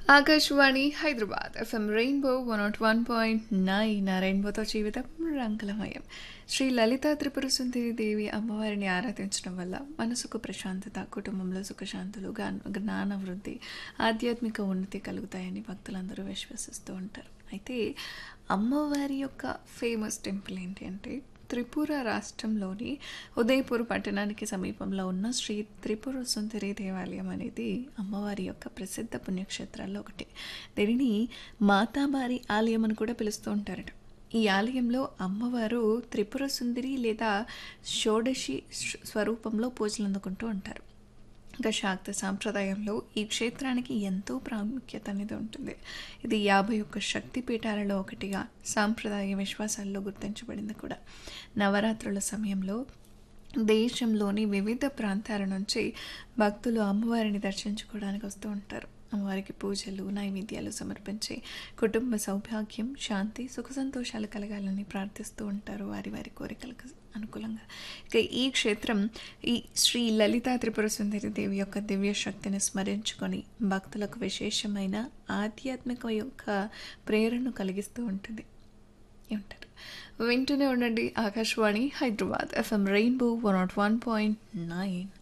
Akashvani Hyderabad FM rainbow one naught one point nine రెయిన్బోతో జీవితం రంగులమయం శ్రీ లలిత త్రిపుర సుందరి దేవి అమ్మవారిని ఆరాధించడం వల్ల మనసుకు ప్రశాంతత కుటుంబంలో సుఖశాంతులు గా- జ్ఞాన వృద్ధి ఆధ్యాత్మిక ఉన్నతి కలుగుతాయని భక్తులందరూ విశ్వసిస్తూ ఉంటారు అయితే అమ్మవారి యొక్క ఫేమస్ టెంపుల్ ఏంటి అంటే త్రిపుర రాష్ట్రంలోని ఉదయపూర్ పట్టణానికి సమీపంలో ఉన్న శ్రీ త్రిపుర సుందరి దేవాలయం అనేది అమ్మవారి యొక్క ప్రసిద్ధ పుణ్యక్షేత్రాల్లో ఒకటి దీనిని మాతాబారి ఆలయం అని కూడా పిలుస్తూ ఉంటారట ఈ ఆలయంలో అమ్మవారు త్రిపుర సుందరి లేదా షోడశి స్వ- స్వరూపంలో పూజలు అందుకుంటూ ఉంటారు ఇంకా శాక్త సాంప్రదాయంలో ఈ క్షేత్రానికి ఎంతో ప్రాముఖ్యత అనేది ఉంటుంది ఇది యాభై ఒక్క శక్తి పీఠాలలో ఒకటిగా సాంప్రదాయ విశ్వాసాల్లో గుర్తించబడింది కూడా నవరాత్రుల సమయంలో దేశంలోని వివిధ ప్రాంతాల నుంచి భక్తులు అమ్మవారిని దర్శించుకోవడానికి వస్తూ ఉంటారు అమ్మవారికి పూజలు నైవేద్యాలు సమర్పించి కుటుంబ సౌభాగ్యం శాంతి సుఖ సంతోషాలు కలగాలని ప్రార్థిస్తూ ఉంటారు వారి వారి కోరికలకు అనుకూలంగా ఇక ఈ క్షేత్రం ఈ శ్రీ లలితా త్రిపుర సుందరి దేవి యొక్క దివ్య శక్తిని స్మరించుకొని భక్తులకు విశేషమైన ఆధ్యాత్మిక యొక్క ప్రేరణను కలిగిస్తూ ఉంటుంది ఉంటారు వింటూనే ఉండండి Akashvani Hyderabad FM rainbow one naught one point nine